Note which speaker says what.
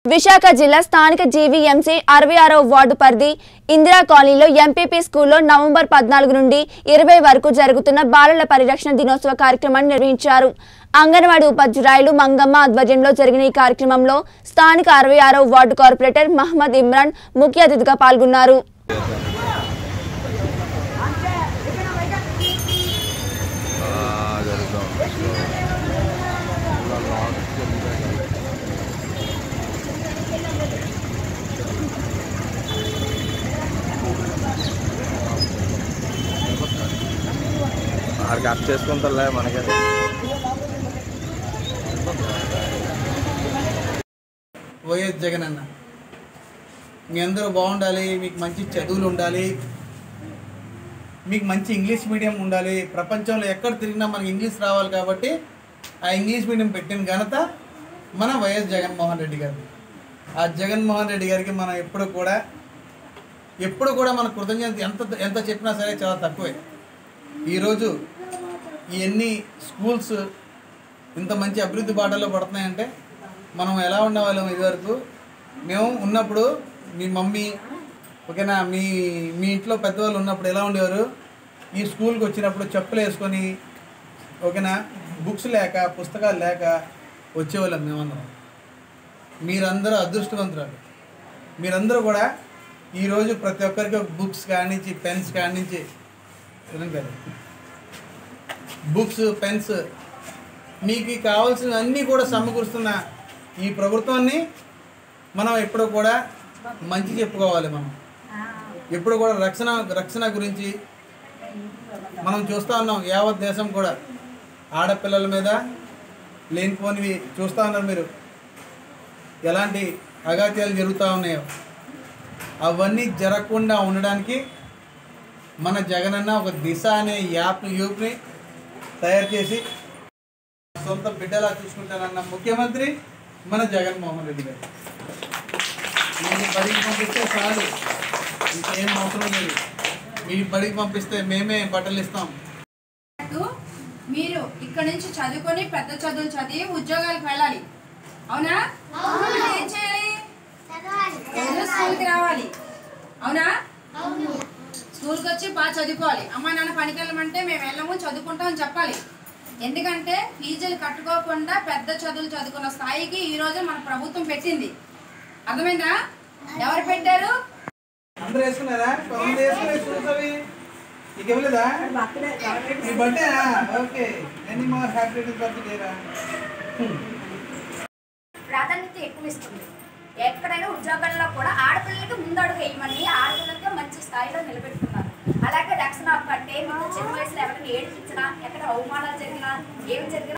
Speaker 1: విశాఖ జిల్లా స్థానిక జీవీఎంసీ అరవై ఆరవ వార్డు పరిధి ఇందిరా కాలనీలో ఎంపీపీ స్కూల్లో నవంబర్ పద్నాలుగు నుండి ఇరవై వరకు జరుగుతున్న బాలల పరిరక్షణ దినోత్సవ కార్యక్రమాన్ని నిర్వహించారు అంగన్వాడీ ఉపాధ్యాయులు మంగమ్మ ఆధ్వర్యంలో జరిగిన ఈ కార్యక్రమంలో స్థానిక అరవై ఆరవ వార్డు కార్పొరేటర్ మహమ్మద్ ఇమ్రాన్ ముఖ్య అతిథిగా పాల్గొన్నారు
Speaker 2: ఆడికి అప్ చేసుకుంటారులే మనకి
Speaker 3: వైఎస్ జగన్ అన్న మీ అందరూ బాగుండాలి మీకు మంచి చదువులు ఉండాలి మీకు మంచి ఇంగ్లీష్ మీడియం ఉండాలి ప్రపంచంలో ఎక్కడ తిరిగినా మనకి ఇంగ్లీష్ రావాలి కాబట్టి ఆ ఇంగ్లీష్ మీడియం పెట్టిన ఘనత మన వైఎస్ జగన్మోహన్ రెడ్డి గారు ఆ జగన్మోహన్ రెడ్డి గారికి మనం ఎప్పుడు కూడా ఎప్పుడు కూడా మన కృతజ్ఞత ఎంత ఎంత చెప్పినా సరే చాలా తక్కువే ఈరోజు ఈ ఎన్ని స్కూల్స్ ఇంత మంచి అభివృద్ధి బాటలో పడుతున్నాయంటే మనం ఎలా ఉండేవాళ్ళం ఇదివరకు మేము ఉన్నప్పుడు మీ మమ్మీ ఓకేనా మీ మీ ఇంట్లో పెద్దవాళ్ళు ఉన్నప్పుడు ఎలా ఉండేవారు ఈ స్కూల్కి వచ్చినప్పుడు చెప్పులు వేసుకొని ఓకేనా బుక్స్ లేక పుస్తకాలు లేక వచ్చేవాళ్ళం మేమందరం మీరందరూ అదృష్టవంతురాలు మీరందరూ కూడా ఈరోజు ప్రతి ఒక్కరికి బుక్స్ కానించి పెన్స్ కానించి వినండి కదా బుక్స్ పెన్స్ మీకు కావాల్సినవన్నీ కూడా సమకూరుస్తున్న ఈ ప్రభుత్వాన్ని మనం ఎప్పుడు కూడా మంచి చెప్పుకోవాలి మనం ఎప్పుడు కూడా రక్షణ రక్షణ గురించి మనం చూస్తూ ఉన్నాం యావత్ దేశం కూడా ఆడపిల్లల మీద లేనిపోనివి చూస్తూ ఉన్నారు మీరు ఎలాంటి అగాత్యాలు జరుగుతూ ఉన్నాయో అవన్నీ జరగకుండా ఉండడానికి మన జగనన్న ఒక దిశ అనే యాప్ యూప్ని తయారు చేసి సొంత బిడ్డలా చూసుకుంటానన్న ముఖ్యమంత్రి మన జగన్మోహన్ రెడ్డి గారు మీరు బడికి పంపిస్తే చాలు ఇంకేం అవసరం లేదు మీరు బడికి పంపిస్తే మేమే బట్టలు ఇస్తాం
Speaker 4: అన్నట్టు మీరు ఇక్కడ నుంచి చదువుకొని పెద్ద చదువులు చదివి ఉద్యోగాలకు వెళ్ళాలి అవునా అంటే ఏం చేయాలి రోజు స్కూల్కి రావాలి అవునా స్కూల్కి వచ్చి బాగా చదువుకోవాలి అమ్మా నాన్న పనికి వెళ్ళమంటే మేము వెళ్ళము చదువుకుంటాం అని చెప్పాలి ఎందుకంటే ఫీజులు కట్టుకోకుండా పెద్ద చదువులు చదువుకున్న స్థాయికి ఈ రోజు మన ప్రభుత్వం పెట్టింది అర్థమైందా ఎవరు పెట్టారు
Speaker 3: అందరూ వేసుకున్నారా కొంతమంది వేసుకునే షూస్ అవి నీకు ఇవ్వలేదా నీ బర్త్డేనా ఓకే ఎన్ని మోర్ హ్యాపీ బర్త్డేరా
Speaker 5: ప్రాధాన్యత ఎక్కువ ఇస్తుంది ఎక్కడైనా ఉద్యోగాల్లో కూడా ఆడపిల్లలకి ముందడుగు వేయమని ఆడపిల్లలకి మంచి స్థాయిలో నిలబెట్టుకున్నారు అలాగే రక్షణ అంటే చిన్న వయసులో ఎవరైనా ఏడిపించినా ఎక్కడ అవమానాలు జరిగినా ఏమి జరిగినా